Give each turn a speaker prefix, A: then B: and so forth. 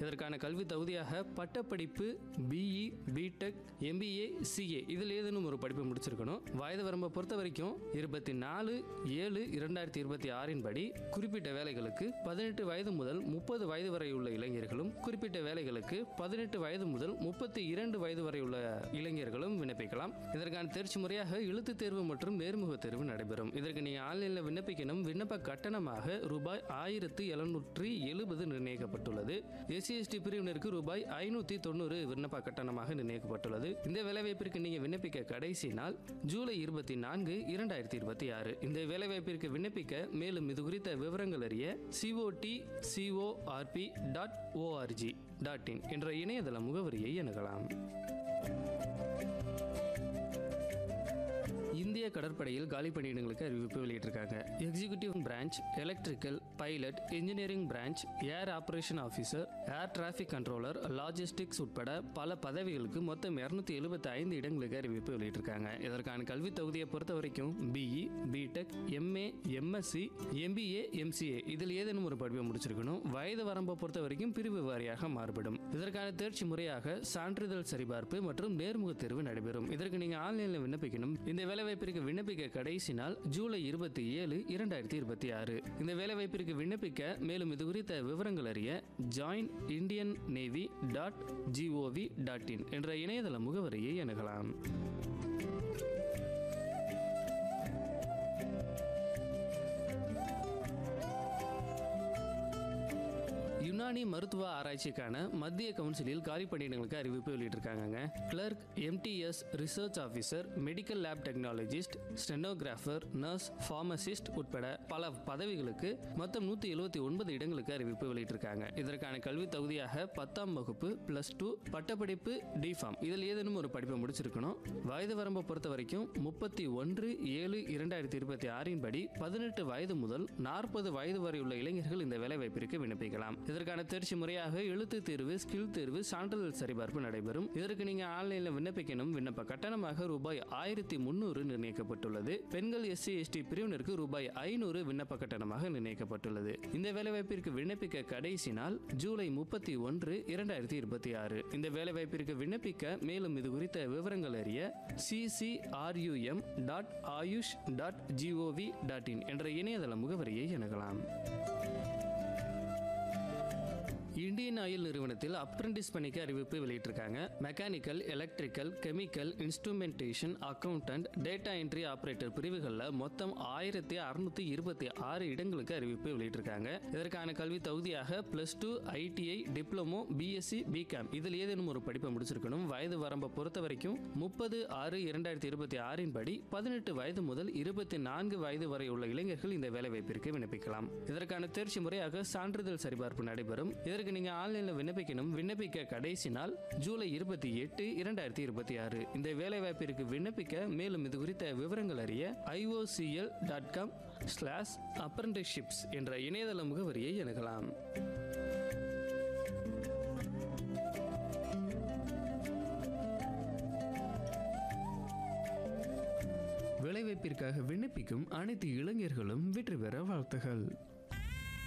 A: இதற்கான கல்வி தகுதியாக பட்டப்படிப்பு பிஇ பிடெக் எம்பிஏ சிஏ இதில் ஏதேனும் ஒரு படிப்பை முடிச்சிருக்கணும் வயது வரம்பை பொறுத்த வரைக்கும் இருபத்தி நாலு ஏழு இரண்டாயிரத்தி இருபத்தி ஆறின் படி குறிப்பிட்ட வேலைகளுக்கு பதினெட்டு வயது முதல் முப்பது வயது வரை உள்ள இளைஞர்களும் குறிப்பிட்ட வேலைகளுக்கு பதினெட்டு வயது முதல் முப்பத்தி இரண்டு வயது வரை உள்ள இளைஞர்களும் விண்ணப்பிக்கலாம் இதற்கான தேர்ச்சி முறையாக எழுத்துத் தேர்வு மற்றும் நேர்முக தேர்வு நடைபெறும் இதற்கு நீங்கள் ஆன்லைனில் விண்ணப்பிக்கணும் விண்ணப்ப கட்டணமாக ரூபாய் ஆயிரத்து எழுநூற்றி எழுபது நிர்ணயிக்கப்பட்டுள்ளது எஸ்சி எஸ்டி பிரிவினருக்கு ரூபாய் ஐநூற்றி தொண்ணூறு விண்ணப்ப கட்டணமாக நிர்ணயிக்கப்பட்டுள்ளது இந்த வேலைவாய்ப்பிற்கு நீங்கள் விண்ணப்பிக்க கடைசி நாள் ஜூலை இருபத்தி நான்கு இரண்டாயிரத்தி இருபத்தி ஆறு இந்த வேலைவாய்ப்பிற்கு விண்ணப்பிக்க மேலும் இது குறித்த விவரங்கள் அறிய COD CORPB dot ORG dot in என்ற இணையதள முகவரியை அணுகலாம் இந்திய கடற்படையில் காலி பணியிடங்களுக்கு அறிவிப்பு வெளியிட்டிருக்காங்க executive branch electrical pilot engineering branch air operation officer air traffic controller logistics உட்பட பல பதவிகளுக்கு மொத்தம் இரநூத்தி எழுபத்தி ஐந்து இடங்களுக்கு அறிவிப்பு வெளியிட்டிருக்காங்க இதற்கான கல்வி தகுதியை பொறுத்த வரைக்கும் BE BTech MA MSc MBA MCA இதில் ஏதேனும் ஒரு படிப்பை முடிச்சிருக்கணும் வயது வரம்பை பொறுத்த வரைக்கும் பிரிவு வாரியாக மாறுபடும் இதற்கான தேர்ச்சி முறையாக சான்றிதழ் சரிபார்ப்பு மற்றும் நேர்முக தேர்வு நடைபெறும் இதற்கு நீங்க ஆன்லைனில் விண்ணப்பிக்கணும் இந்த வேலைவாய்ப்பிற்கு விண்ணப்பிக்க கடைசி நாள் ஜூலை இருபத்தி ஏழு இரண்டாயிரத்தி இருபத்தி ஆறு இந்த வேலைவாய்ப்பிற்கு விண்ணப்பிக்க மேலும் இது குறித்த விவரங்கள் அறிய join Indian navy dot GOV dot in என்ற இணையதள முகவரியை அணுகலாம் யுனானி மருத்துவ ஆராய்ச்சிக்கான மத்திய கவுன்சிலில் காலி பணியிடங்களுக்கு அறிவிப்பு வெளியிட்டிருக்காங்க clerk MTS research officer medical lab technologist stenographer nurse pharmacist உட்பட பல பதவிகளுக்கு மொத்தம் நூற்றி எழுபத்தி ஒன்பது இடங்களுக்கு அறிவிப்பு வெளியிட்டிருக்காங்க இதற்கான கல்வி தகுதியாக பத்தாம் வகுப்பு பிளஸ் டூ பட்டப்படிப்பு டிஃபார்ம் இதில் ஏதேனும் ஒரு படிப்பை முடிச்சிருக்கணும் வயது வரம்பை பொறுத்த வரைக்கும் முப்பத்தி ஒன்று ஏழு இரண்டாயிரத்தி இருபத்தி ஆறின் படி பதினெட்டு வயது முதல் நாற்பது வயது வரை உள்ள இளைஞர்கள் இந்த வேலைவாய்ப்பிற்கு விண்ணப்பிக்கலாம் இதற்கான தேர்ச்சி முறையாக எழுத்து தேர்வு ஸ்கில் தேர்வு சான்றிதழ் சரிபார்ப்பு நடைபெறும் இதற்கு நீங்க ஆன்லைனில் விண்ணப்பிக்கணும் விண்ணப்ப கட்டணமாக ரூபாய் ஆயிரத்தி முன்னூறு நிர்ணயிக்கப்பட்டுள்ளது பெண்கள் எஸ்சி எஸ்டி பிரிவினருக்கு ரூபாய் ஐநூறு விண்ணப்ப கட்டணமாக நிர்ணயிக்கப்பட்டுள்ளது இந்த வேலைவாய்ப்பிற்கு விண்ணப்பிக்க கடைசி நாள் ஜூலை முப்பத்தி ஒன்று இரண்டாயிரத்தி இருபத்தி ஆறு இந்த வேலைவாய்ப்பிற்கு விண்ணப்பிக்க மேலும் இது குறித்த விவரங்கள் அறிய CCRUM dot Ayush dot GOV dot in என்ற இணையதள முகவரியை அணுகலாம் இந்தியன் ஆயில் நிறுவனத்தில் அப்ரெண்டிஸ் பணிக்கு அறிவிப்பு வெளியிட்டிருக்காங்க mechanical electrical chemical instrumentation accountant data entry operator பிரிவுகளில் மொத்தம் ஆயிரத்தி அறுநூத்தி இருபத்தி ஆறு இடங்களுக்கு அறிவிப்பு வெளியிட்டிருக்காங்க இதற்கான கல்வி தகுதியாக plus two ITI diploma BSc BCom இதில் ஏதேனும் ஒரு படிப்பை முடிச்சிருக்கணும் வயது வரம்பை பொறுத்த வரைக்கும் முப்பது ஆறு இரண்டாயிரத்தி இருபத்தி ஆறின் படி பதினெட்டு வயது முதல் இருபத்தி நான்கு வயது வரை உள்ள இளைஞர்கள் இந்த வேலைவாய்ப்பிற்கு விண்ணப்பிக்கலாம் இதற்கான தேர்ச்சி முறையாக சான்றிதழ் சரிபார்ப்பு நடைபெறும் இதற்கு நீங்க ஆன்லைனில் விண்ணப்பிக்கணும் விண்ணப்பிக்க கடைசி நாள் ஜூலை இருபத்தி எட்டு இரண்டாயிரத்தி இருபத்தி ஆறு இந்த வேலைவாய்ப்பிற்கு விண்ணப்பிக்க மேலும் இது குறித்த விவரங்கள் அறிய IOCL dot com slash apprenticeships என்ற இணையதள முகவரியை அணுகலாம் வேலைவாய்ப்பிற்காக விண்ணப்பிக்கும் அனைத்து இளைஞர்களும் வெற்றி பெற வாழ்த்துகள்